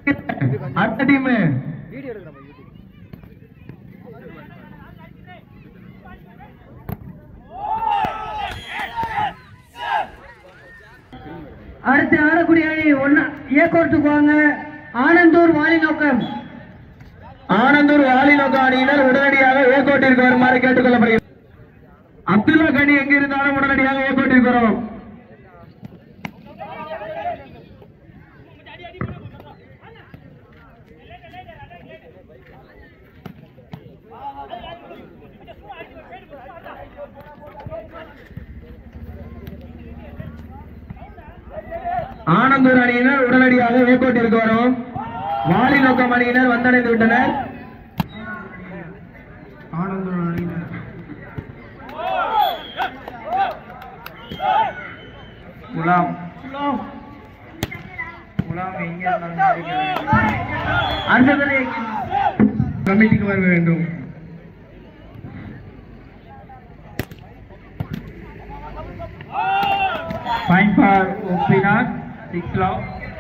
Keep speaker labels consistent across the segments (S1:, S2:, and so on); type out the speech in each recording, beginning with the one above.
S1: அடுத்த டீம்
S2: அடுத்து ஆடக்கூடிய அணி ஒன்னா ஏ கோர்ட்டுக்கு வாங்க ஆனந்தூர் வாலி நோக்கம்
S1: ஆனந்தூர் வாலி நோக்க அணியினர் உடனடியாக ஏகோட்டிற்கு வருமாறு கேட்டுக்கொள்ளப்படுகிறது அப்துல்லா கனி எங்க இருந்தாலும் உடனடியாக ஏகோட்டிற்கு வரும் ஆனந்தூர் அணியினர் உடனடியாக ஏகோட்டிற்கு வரும் வாலி நோக்கம் அணியினர் வந்தடைந்து விட்டனர் ஆனந்தூர் அணியினர் குலாம் குலாம் எங்கே அடுத்தது கமிட்டிக்கு வர வேண்டும் Fine for Upinat, six law.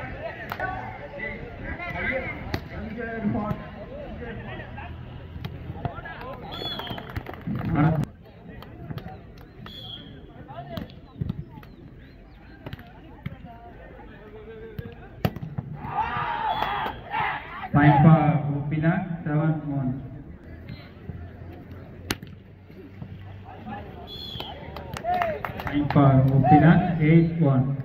S1: Fine for Upinat, seven one. Fine for Upinat, eight one.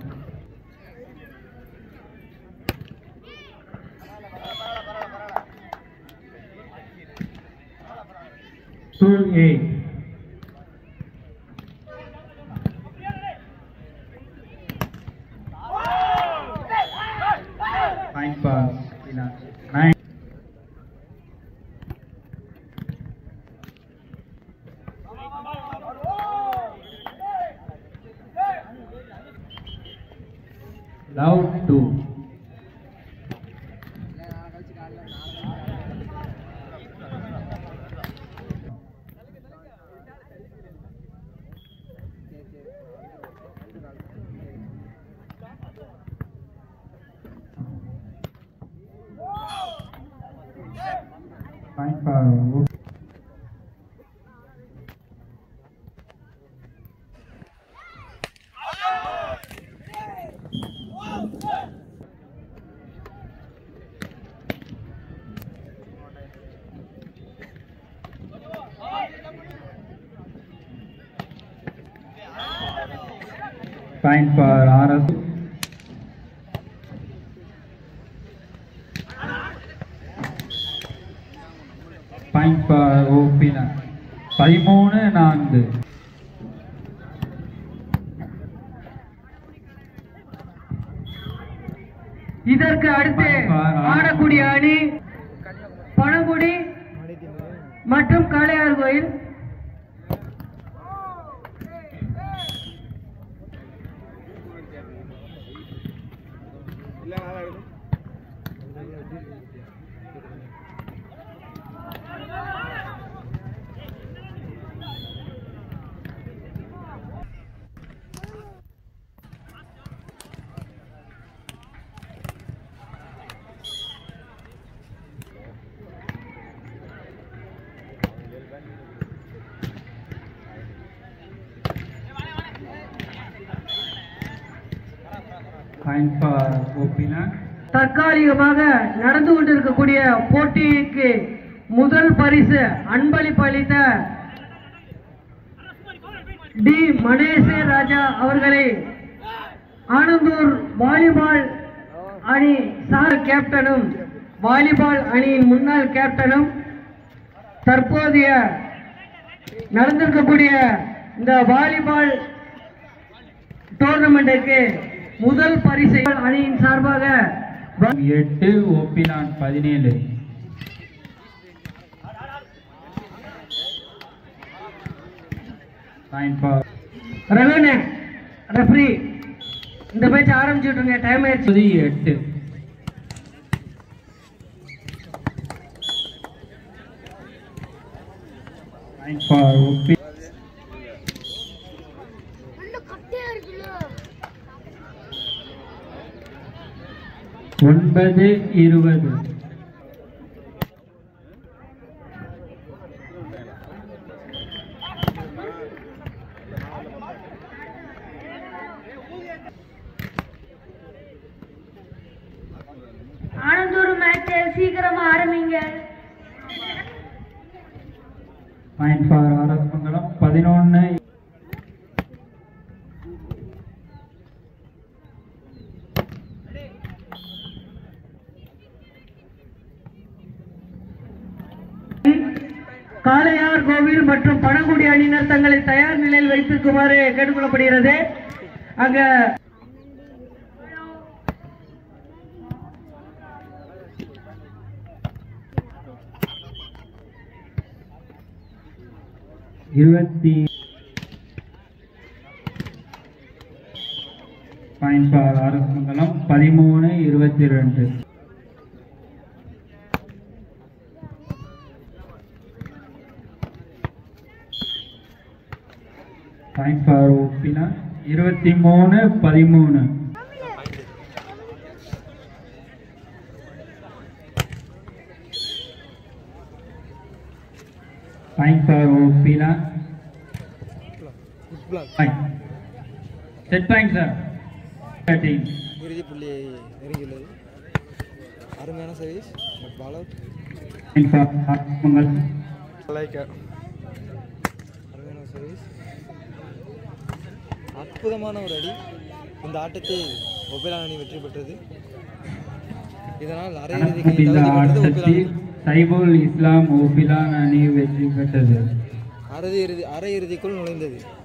S1: Two eight. Fine for Upinat, nine. Loud two. Fine for Fine for RS. Fine for Opina. பதிமூணு நான்கு
S2: இதற்கு அடுத்து ஆடக்கூடிய அணி பழங்குடி மற்றும் காளையார் கோயில்
S1: Fine for Opina.
S2: தற்காலிகமாக நடந்து கொண்டிருக்கக்கூடிய போட்டிக்கு முதல் பரிசு அன்பளிப்பு அளித்த டி மணேசே ராஜா அவர்களை ஆனந்தூர் வாலிபால் அணி சார் கேப்டனும் வாலிபால் அணியின் முன்னாள் கேப்டனும் தற்போதைய நடந்திருக்கக்கூடிய இந்த வாலிபால் டோர்னமெண்ட்டுக்கு முதல் பரிசு அணியின் சார்பாக வ-
S1: எட்டு ஒப்பினான் பதினேழு Fine for
S2: ரகுனே ரெஃப்ரி இந்த மேட்ச் ஆரம்பிச்சுட்டுருங்க டைம் ஆயிடுச்சு
S1: இப்போது எட்டு Fine for ஒப்பி
S3: உள்ள கட்டையா இருக்குல்ல ஒன்பது இருபது
S4: ஆனந்தூர் மேட்ச் சீக்கிரமா ஆரம்பிங்க
S3: பாயிண்ட் ஃபார் ஆரஸ்மங்கலம் பதினொன்று
S2: காளையார் கோவில் மற்றும் பழங்குடி அணியினர் தங்களை தயார் நிலையில் வைத்திருக்குமாறு கேட்டுக்கொள்ளப்படுகிறது அங்க
S3: இருபத்தி பாயிண்ட் ஃபார் ஆரஸ்மங்கலம் பதிமூணு இருபத்தி ரெண்டு பாயிண்ட் ஃபார் ஒப்பினா இருபத்தி மூணு பதிமூணு பாயிண்ட் ஃபார் ஒப்பினா point set point sir thirteen
S5: இறுதி புள்ளியை நெருங்கியுள்ளது அருமையான service but ball out
S3: point for Arasmangalam
S5: like அருமையான சர்வீஸ் அற்புதமான ஒரு அடி இந்த ஆட்டத்தை ஒபேலா அணி வெற்றி பெற்றது இதனால் அரையிறுதிக்கு
S3: இந்த
S5: தகுதி பெற்றது ஒபேலா
S3: ஆட்டத்தில்
S5: அணி
S3: சைபுல் இஸ்லாம் ஓபிலான் அணி வெற்றி பெற்றது
S5: அரையிறுதி அரையிறுதிக்குள் நுழைந்தது